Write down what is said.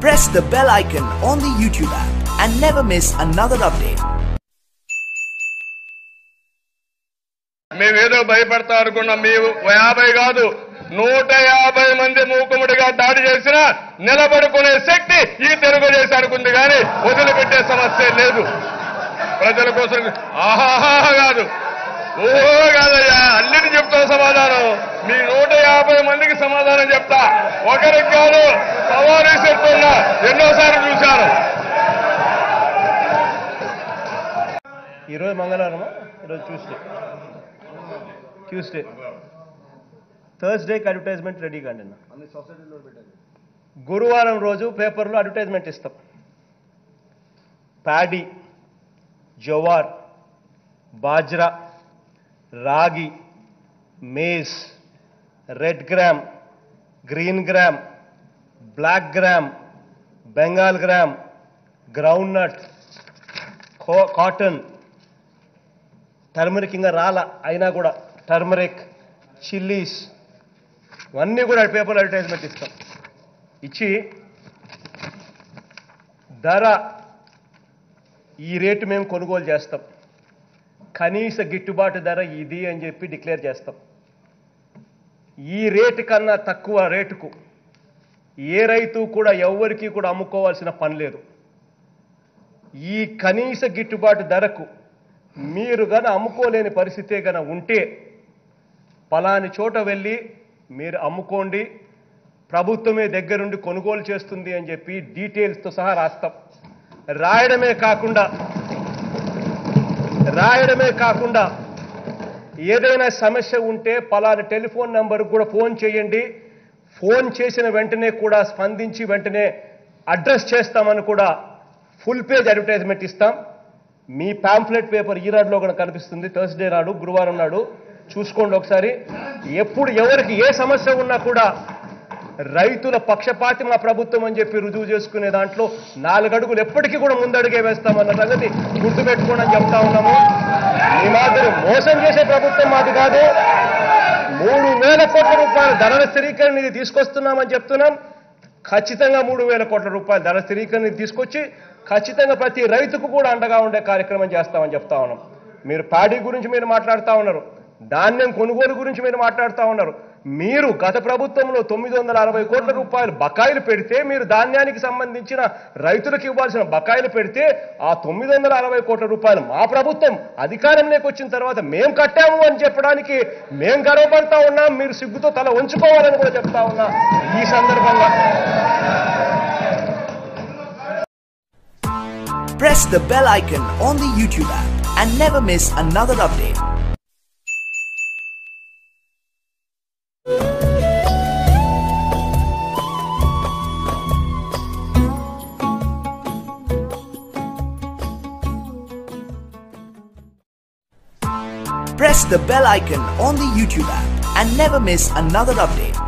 Press the bell icon on the YouTube app and never miss another update. మేమేదో భయపడతా అనుకున్నాం మేము యాభై కాదు నూట యాభై మంది మూకుముడిగా దాడి చేసినా నిలబడుకునే శక్తి ఈ తెలుగుదేశానికి ఉంది కానీ వదిలిపెట్టే సమస్య లేదు ప్రజల కోసం ఆహాహా కాదు ఓహో కాదయ్యా అన్నిటి చెప్తా సమాధానం మీ నూట యాభై మందికి సమాధానం చెప్తా ఒకరికి కాదు సవాలు చెప్తున్నా ఎన్నోసార్లు చూశాను ఈరోజు మంగళవారమా ఈరోజు ట్యూస్డే ట్యూస్డే థర్స్డేకి అడ్వర్టైజ్మెంట్ రెడీ కండి అన్న గురువారం రోజు పేపర్లో అడ్వర్టైజ్మెంట్ ఇస్తాం paddy jowar bajra ragi maize red gram green gram black gram Bengal gram groundnut cotton turmeric ఇంకా రాల అయినా కూడా టర్మరిక్ చిల్లీస్ ఇవన్నీ కూడా పేపర్ అడ్వర్టైజ్మెంట్ ఇస్తాం ఇచ్చి ధర ఈ రేటు మేము కొనుగోలు చేస్తాం కనీస గిట్టుబాటు ధర ఇది అని చెప్పి డిక్లేర్ చేస్తాం ఈ రేటు కన్నా తక్కువ రేటుకు ఏ రైతు కూడా ఎవ్వరికీ కూడా అమ్ముకోవాల్సిన పని లేదు ఈ కనీస గిట్టుబాటు ధరకు మీరు గన అమ్ముకోలేని పరిస్థితే గన ఉంటే పలాని చోట వెళ్ళి మీరు అమ్ముకోండి ప్రభుత్వమే దగ్గరుండి కొనుగోలు చేస్తుంది అని చెప్పి డీటెయిల్స్తో సహా రాస్తాం రాయడమే కాకుండా రాయడమే కాకుండా ఏదైనా సమస్య ఉంటే పలాని టెలిఫోన్ నంబర్కి కూడా ఫోన్ చేయండి ఫోన్ చేసిన వెంటనే కూడా స్పందించి వెంటనే అడ్రస్ చేస్తామని కూడా ఫుల్ పేజ్ అడ్వర్టైజ్మెంట్ ఇస్తాం మీ పాంఫ్లెట్ పేపర్ ఈనాడులో కూడా కనిపిస్తుంది థర్స్డే నాడు గురువారం నాడు చూసుకోండి ఒకసారి ఎప్పుడు ఎవరికి ఏ సమస్య ఉన్నా కూడా రైతుల పక్షపాతి మా ప్రభుత్వం అని చెప్పి రుజువు చేసుకునే దాంట్లో నాలుగడుగులు ఎప్పటికీ కూడా ముందడుగే వేస్తామన్న సంగతి గుర్తుపెట్టుకోండి అని చెప్తా ఉన్నాము ఈ మాదిరి మోసం చేసే ప్రభుత్వం మాది కాదు మూడు వేల కోట్ల రూపాయల ధరల స్థిరీకరణ నిధి తీసుకొస్తున్నామని చెప్తున్నాం ఖచ్చితంగా మూడు వేల కోట్ల రూపాయల ధర స్థిరీకరణ నిధి తీసుకొచ్చి ఖచ్చితంగా ప్రతి రైతుకు కూడా అండగా ఉండే కార్యక్రమం చేస్తామని చెప్తా ఉన్నాం మీరు ప్యాడీ గురించి మీరు మాట్లాడుతూ ఉన్నారు ధాన్యం కొనుగోలు గురించి మీరు మాట్లాడుతూ ఉన్నారు మీరు గత ప్రభుత్వంలో తొమ్మిది వందల అరవై కోట్ల రూపాయలు బకాయిలు పెడితే మీరు ధాన్యానికి సంబంధించిన రైతులకు ఇవ్వాల్సిన బకాయిలు పెడితే ఆ తొమ్మిది వందల అరవై కోట్ల రూపాయలు మా ప్రభుత్వం అధికారంలోకి వచ్చిన తర్వాత మేం కట్టాము అని చెప్పడానికి మేం గర్వపడతా ఉన్నాం మీరు సిగ్గుతో తల ఉంచుకోవాలని కూడా చెప్తా ఉన్నా ఈ సందర్భంగా Press the bell icon on the YouTube app and never miss another update. Press the bell icon on the YouTube app and never miss another update.